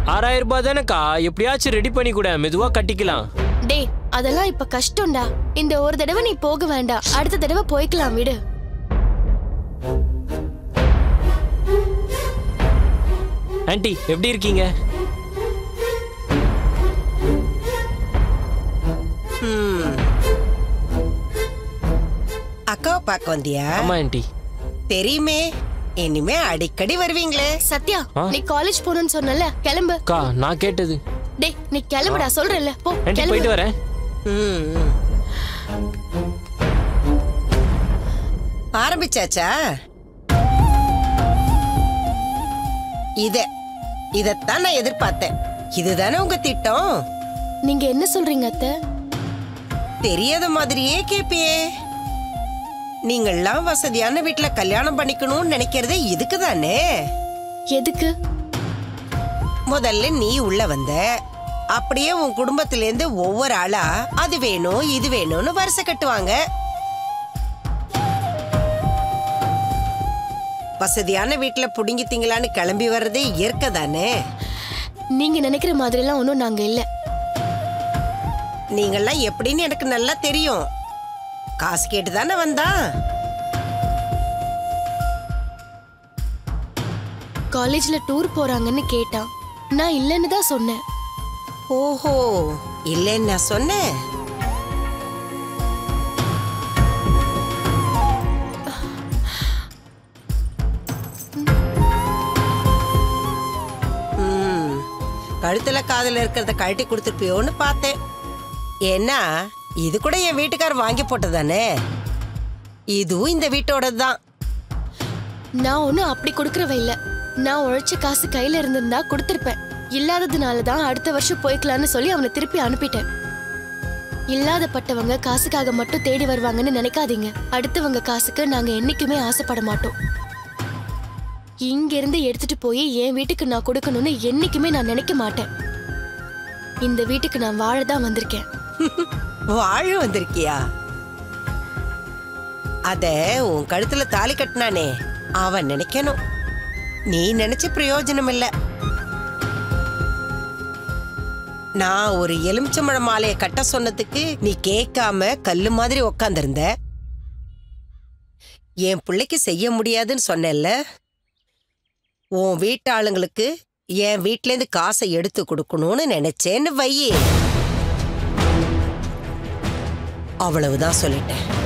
ஆறாயிரம் ரூபாய் தானேக்கா எப்படியாச்சும் ரெடி பண்ணி கூட மெதுவா கட்டிக்கலாம் டேய் அதெல்லாம் இப்ப கஷ்டம்டா இந்த ஒரு தடவை நீ போக வேண்டாம் அடுத்த தடவை போய்க்கலாம் விடு ஆன்ட்டி எப்படி இருக்கீங்க ம். அக்காவை பார்க்க வந்தியா ஆமா ஆன்ட்டி தெரியுமே இனிமே அடிக்கடி வருவீங்களே சத்யா ஆ? நீ காலேஜ் போகணும்னு சொன்னல கிளம்பு அக்கா நான் கேட்டது டேய் நீ கிளம்புடா சொல்றேன்ல போ ஆன்ட்டி கிளம்பு போயிட்டு வரேன் ம், ம். ஆரம்பிச்சாச்சா இத இதத்தான் நான் எதிர்பார்த்தேன் இதுதானே உங்க திட்டம் நீங்க என்ன சொல்றீங்க அத்தை தெரியாத மாதிரியே கேப்பியே நீங்கள்லாம் வசதியான வீட்ல கல்யாணம் பண்ணிக்கணும்னு நினைக்கிறதே இதுக்கு தானே எதுக்கு முதல்ல நீ உள்ள வந்த அப்படியே உன் குடும்பத்துல இருந்து ஒவ்வொரு ஆளா அது வேணும் இது வேணும்னு வரிசை கட்டுவாங்க வசதியான வீட்ல புடுங்கி திங்கலான்னு கிளம்பி வர்றதே இயற்கை தானே நீங்க நினைக்கிற மாதிரி எல்லாம் ஒண்ணும் நாங்க இல்ல நீங்கெல்லாம் எப்படின்னு எனக்கு நல்லா தெரியும் காசு கேட்டு தானே வந்தா காலேஜ்ல டூர் போறாங்கன்னு கேட்டான் நான் இல்லைன்னு தான் சொன்னேன் ஓஹோ இல்லைன்னு நான் சொன்னேன் ம், கழுத்துல காதுல இருக்கிறத கழட்டி கொடுத்துருப்பியோன்னு பார்த்தேன் ஏன்னா இது கூட என் வீட்டுக்கார் வாங்கி போட்டதானே இதுவும் இந்த வீட்டோட தான் நான் ஒண்ணும் அப்படி கொடுக்கறவ இல்ல நான் உழைச்ச காசு கையில இருந்திருந்தா கொடுத்திருப்பேன் இல்லாததுனால தான் அடுத்த வருஷம் போய்க்கலாம்னு சொல்லி அவனை திருப்பி அனுப்பிட்டேன் இல்லாதப்பட்டவங்க காசுக்காக மட்டும் தேடி வருவாங்கன்னு நினைக்காதீங்க அடுத்தவங்க காசுக்கு நாங்க என்னைக்குமே ஆசைப்பட மாட்டோம் இங்க இருந்து எடுத்துட்டு போய் என் வீட்டுக்கு நான் கொடுக்கணும்னு என்னைக்குமே நான் நினைக்க மாட்டேன் இந்த வீட்டுக்கு நான் வாழ தான் வந்திருக்கேன் வாழ வந்திருக்கியா அத உன் கழுத்துல தாலி கட்டினானே அவன் நினைக்கணும் நீ நினைச்ச பிரயோஜனம் இல்ல நான் ஒரு எலுமிச்சம்பழ மாலைய கட்ட சொன்னதுக்கு நீ கேட்காம கல்லு மாதிரி உக்காந்துருந்த என் பிள்ளைக்கு செய்ய முடியாதுன்னு சொன்னேன்ல உன் வீட்டாளுங்களுக்கு என் வீட்ல இருந்து காசை எடுத்து கொடுக்கணும்னு நினைச்சேன்னு வையே அவ்வளவுதான் சொல்லிட்டேன்